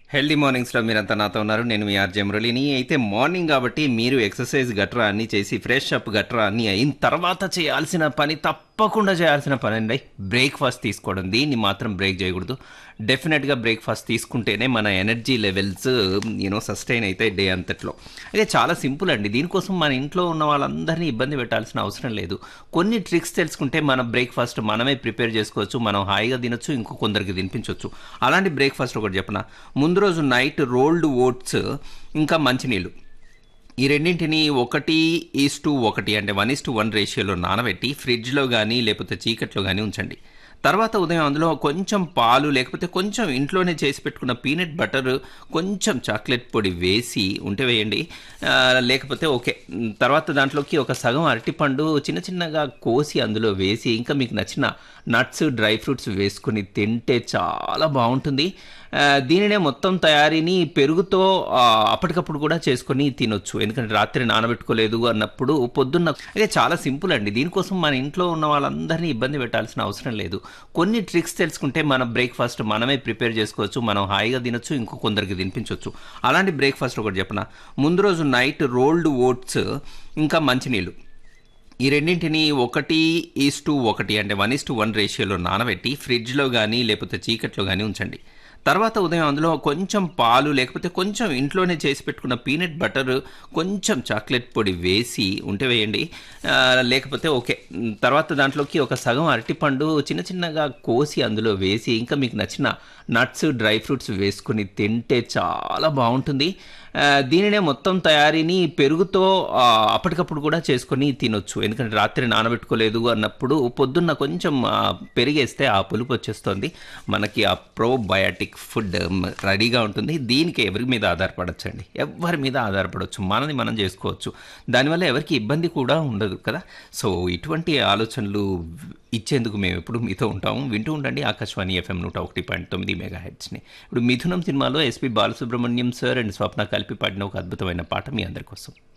healthy మార్నింగ్స్లో మీరంతా నాతో ఉన్నారు నేను మీ ఆర్జే మురళిని అయితే మార్నింగ్ కాబట్టి మీరు ఎక్సర్సైజ్ గట్రా అన్ని చేసి ఫ్రెష్ అప్ గట్రా అన్ని అయిన తర్వాత చేయాల్సిన పని తప్పకుండా చేయాల్సిన పని అండి బ్రేక్ఫాస్ట్ తీసుకోవడం దీన్ని మాత్రం బ్రేక్ చేయకూడదు డెఫినెట్గా బ్రేక్ఫాస్ట్ తీసుకుంటేనే మన ఎనర్జీ లెవెల్స్ యూనో సస్టైన్ అయితే డే అంతట్లో అయితే చాలా సింపుల్ అండి దీనికోసం మన ఇంట్లో ఉన్న వాళ్ళందరినీ ఇబ్బంది పెట్టాల్సిన అవసరం లేదు కొన్ని ట్రిక్స్ తెలుసుకుంటే మన బ్రేక్ఫాస్ట్ మనమే ప్రిపేర్ చేసుకోవచ్చు మనం హాయిగా తినొచ్చు ఇంకో కొందరికి తినిపించవచ్చు అలాంటి బ్రేక్ఫాస్ట్ ఒకటి చెప్పన ముందు రోజు నైట్ రోల్డ్ ఓట్స్ ఇంకా మంచినీళ్ళు ఈ రెండింటిని ఒకటి ఈస్ టు ఒకటి అంటే వన్ ఈస్ టు వన్ రేషియోలో నానబెట్టి ఫ్రిడ్జ్లో కానీ లేకపోతే చీకట్లో కానీ ఉంచండి తర్వాత ఉదయం అందులో కొంచెం పాలు లేకపోతే కొంచెం ఇంట్లోనే చేసి పెట్టుకున్న పీనట్ బటర్ కొంచెం చాక్లెట్ పొడి వేసి ఉంటే వేయండి ఆ, లేకపోతే ఓకే ఉమ్, తర్వాత దాంట్లోకి ఒక సగం అరటిపండు చిన్న చిన్నగా కోసి అందులో వేసి ఇంకా మీకు నచ్చిన నట్స్ డ్రై ఫ్రూట్స్ వేసుకుని తింటే చాలా బాగుంటుంది ఆ, దీనినే మొత్తం తయారీని పెరుగుతో ఆ, అప్పటికప్పుడు కూడా చేసుకొని తినొచ్చు ఎందుకంటే రాత్రి నానబెట్టుకోలేదు అన్నప్పుడు పొద్దున్న అయితే చాలా సింపుల్ అండి దీనికోసం మన ఇంట్లో ఉన్న వాళ్ళందరినీ ఇబ్బంది పెట్టాల్సిన అవసరం లేదు కొన్ని ట్రిక్స్ తెలుసుకుంటే మన బ్రేక్ఫాస్ట్ మనమే ప్రిపేర్ చేసుకోవచ్చు మనం హాయిగా తినొచ్చు ఇంకో కొందరికి తినిపించవచ్చు అలాంటి బ్రేక్ఫాస్ట్ ఒకటి చెప్పన ముందు రోజు నైట్ రోల్డ్ ఓట్స్ ఇంకా మంచినీళ్ళు ఈ రెండింటిని ఒకటి ఈస్ టు ఒకటి అంటే వన్ ఈస్ టు వన్ రేషియోలో నానబెట్టి ఫ్రిడ్జ్లో కానీ లేకపోతే చీకట్లో కానీ ఉంచండి తర్వాత ఉదయం అందులో కొంచెం పాలు లేకపోతే కొంచెం ఇంట్లోనే చేసి పెట్టుకున్న పీనట్ బటర్ కొంచెం చాక్లెట్ పొడి వేసి ఉంటే వేయండి ఆ, లేకపోతే ఓకే ఉమ్, తర్వాత దాంట్లోకి ఒక సగం అరటిపండు చిన్న చిన్నగా కోసి అందులో వేసి ఇంకా మీకు నచ్చిన నట్స్ డ్రై ఫ్రూట్స్ వేసుకుని తింటే చాలా బాగుంటుంది ఆ, దీనినే మొత్తం తయారీని పెరుగుతో ఆ, అప్పటికప్పుడు కూడా చేసుకొని తినొచ్చు ఎందుకంటే రాత్రి నానబెట్టుకోలేదు అన్నప్పుడు పొద్దున్న కొంచెం ఆ, పెరిగేస్తే ఆ పులుపు వచ్చేస్తుంది మనకి ఆ ప్రోబయాటిక్ ఫుడ్ రెడీగా ఉంటుంది దీనికి ఎవరి మీద ఆధారపడచ్చండి ఎవరి మీద ఆధారపడవచ్చు మనది మనం చేసుకోవచ్చు దానివల్ల ఎవరికి ఇబ్బంది కూడా ఉండదు కదా సో ఇటువంటి ఆలోచనలు ఇచ్చేందుకు మేము ఎప్పుడు మీతో ఉంటాము వింటూ ఉండండి ఆకాశవాణి ఎఫ్ఎం నూట ఒకటి పాయింట్ తొమ్మిది మెగా హెడ్స్ని ఇప్పుడు మిథునం సినిమాలో S P Balasubrahmanyam sir and Swapna కలిపి పాడిన ఒక అద్భుతమైన పాట మీ అందరి కోసం